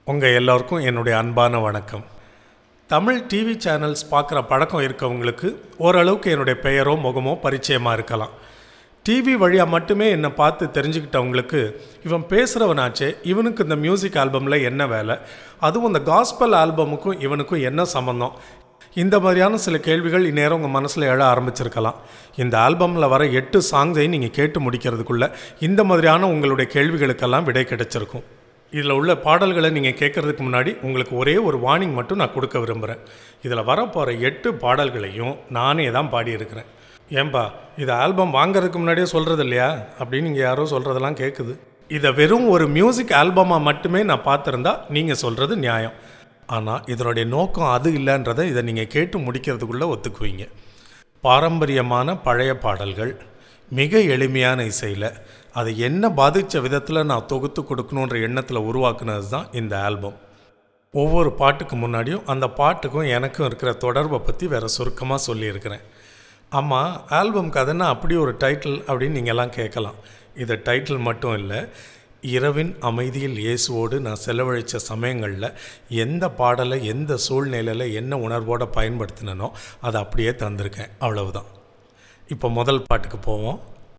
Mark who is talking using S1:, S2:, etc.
S1: உங்கள் எல்லோருக்கும் என்னுடைய அன்பான வணக்கம் தமிழ் டிவி சேனல்ஸ் பார்க்குற பழக்கம் இருக்கவங்களுக்கு ஓரளவுக்கு என்னுடைய பெயரோ முகமோ பரிச்சயமாக இருக்கலாம் டிவி வழியாக மட்டுமே என்னை பார்த்து தெரிஞ்சுக்கிட்டவங்களுக்கு இவன் பேசுகிறவனாச்சே இவனுக்கு இந்த மியூசிக் ஆல்பமில் என்ன வேலை அதுவும் இந்த காஸ்பல் ஆல்பமுக்கும் இவனுக்கும் என்ன சம்மந்தம் இந்த மாதிரியான சில கேள்விகள் இந்நேரம் உங்கள் மனசில் எழ ஆரம்பிச்சிருக்கலாம் இந்த ஆல்பமில் வர எட்டு சாங்ஸையும் நீங்கள் கேட்டு முடிக்கிறதுக்குள்ள இந்த மாதிரியான உங்களுடைய கேள்விகளுக்கெல்லாம் விடை கிடைச்சிருக்கும் இதில் உள்ள பாடல்களை நீங்கள் கேட்குறதுக்கு முன்னாடி உங்களுக்கு ஒரே ஒரு வார்னிங் மட்டும் நான் கொடுக்க விரும்புகிறேன் இதில் வரப்போகிற எட்டு பாடல்களையும் நானே தான் பாடியிருக்கிறேன் ஏன்பா இது ஆல்பம் வாங்குறதுக்கு முன்னாடியே சொல்கிறது இல்லையா அப்படின்னு நீங்கள் யாரோ சொல்கிறதெல்லாம் கேட்குது இதை வெறும் ஒரு மியூசிக் ஆல்பமாக மட்டுமே நான் பார்த்துருந்தா நீங்கள் சொல்கிறது நியாயம் ஆனால் இதனுடைய நோக்கம் அது இல்லைன்றதை இதை நீங்கள் கேட்டு முடிக்கிறதுக்குள்ளே ஒத்துக்குவீங்க பாரம்பரியமான பழைய பாடல்கள் மிக எளிமையான இசையில் அதை என்ன பாதித்த விதத்தில் நான் தொகுத்து கொடுக்கணுன்ற எண்ணத்தில் உருவாக்குனது தான் இந்த ஆல்பம் ஒவ்வொரு பாட்டுக்கு முன்னாடியும் அந்த பாட்டுக்கும் எனக்கும் இருக்கிற தொடர்பை பற்றி வேறு சுருக்கமாக சொல்லியிருக்கிறேன் ஆமாம் ஆல்பம் கதைன்னா அப்படி ஒரு டைட்டில் அப்படின்னு நீங்கள்லாம் கேட்கலாம் இது டைட்டில் மட்டும் இல்லை இரவின் அமைதியில் இயேசுவோடு நான் செலவழித்த சமயங்களில் எந்த பாடலை எந்த சூழ்நிலையில் என்ன உணர்வோடு பயன்படுத்தினனோ அதை அப்படியே தந்திருக்கேன் அவ்வளவுதான் இப்போ முதல் பாட்டுக்கு போவோம்